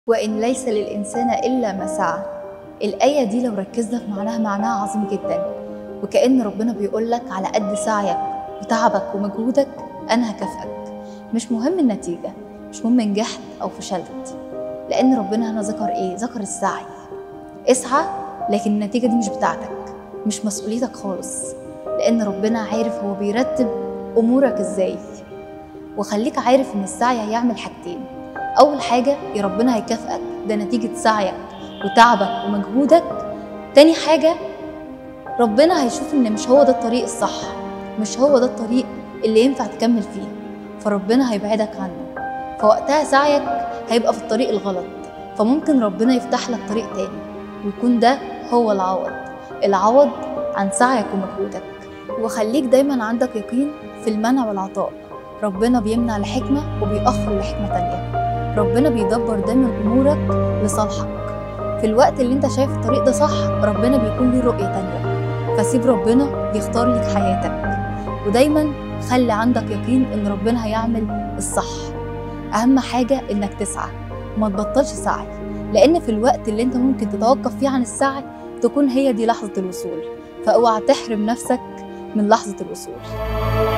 وإن ليس للإنسان إلا ما سعى الآية دي لو ركزنا في معناها معناها عظيم جدا وكأن ربنا بيقول لك على قد سعيك وتعبك ومجهودك أنا هكافئك مش مهم النتيجة مش مهم نجحت أو فشلت لأن ربنا هنا ذكر إيه؟ ذكر السعي اسعى لكن النتيجة دي مش بتاعتك مش مسؤوليتك خالص لأن ربنا عارف هو بيرتب أمورك إزاي وخليك عارف إن السعي هيعمل حاجتين أول حاجة يا ربنا هيكافئك ده نتيجة سعيك وتعبك ومجهودك تاني حاجة ربنا هيشوف إن مش هو ده الطريق الصح مش هو ده الطريق اللي ينفع تكمل فيه فربنا هيبعدك عنه فوقتها سعيك هيبقى في الطريق الغلط فممكن ربنا يفتح لك طريق تاني ويكون ده هو العوض العوض عن سعيك ومجهودك وخليك دايما عندك يقين في المنع والعطاء ربنا بيمنع لحكمة وبيأخر لحكمة تانية ربنا بيدبر دايما أمورك لصالحك في الوقت اللي انت شايف الطريق ده صح ربنا بيكون ليه رؤية تانية فسيب ربنا يختار لك حياتك ودايما خلي عندك يقين ان ربنا هيعمل الصح اهم حاجة انك تسعى وما تبطلش سعي لان في الوقت اللي انت ممكن تتوقف فيه عن السعي تكون هي دي لحظة الوصول فاوعى تحرم نفسك من لحظة الوصول